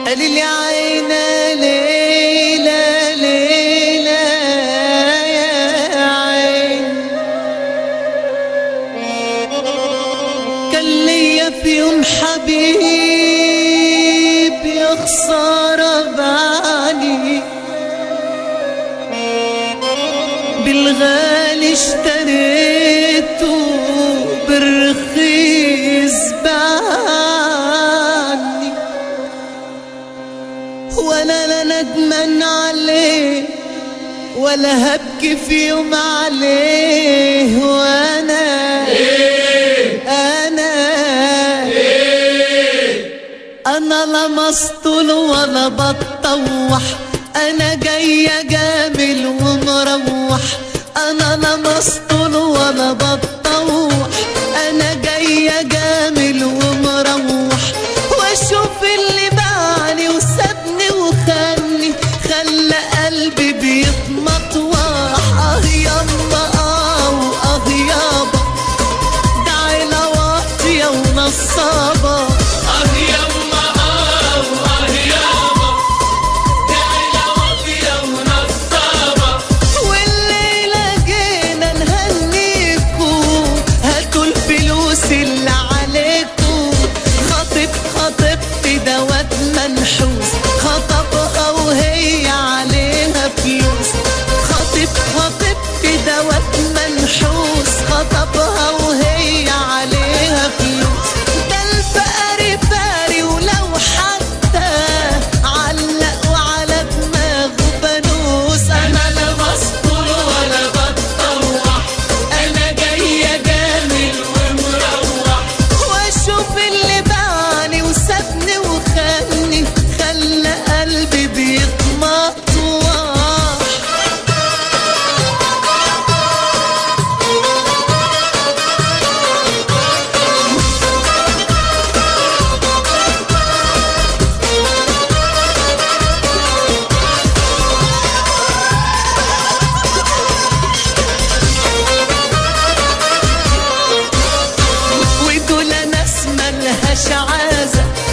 قال لي عينا ليلة ليلة يا عين كان ليا في يوم حبيب يا خسارة بعلي بالغالي اشتريته بالرخيص بعني ولا لا ندمان عليه ولا هبكي في يوم عليه وانا انا انا لا مسطول ولا بتطوح انا جاية جامل ومروح انا لا مسطول ولا بتطوح انا جاية جامل ومروح واشوف اللي باعني وسابني وخاني خلى قلبي بيتمطوح اه يما اه واه يابا ده عيلة واطية ونصابة اه يما اه واه يابا دي عيلة واطية ونصابة والليلة جينا نهنيكوا هاتوا الفلوس اللي عليكوا خاطب خاطبتي دوت منحوس خطبها وهي عليها فلوس خاطب خاطبتي دوت منحوس خطبها وهي عليها فلوس ده الفقري فاري ولو حتى علق وعلى دماغه فانوس انا لا مسطول ولا بتطوح انا جاية جامل ومروح واشوف اللي باعني وسابني وخاني خلى قلبي بيتمطوح ودول ناس ملهاش عازة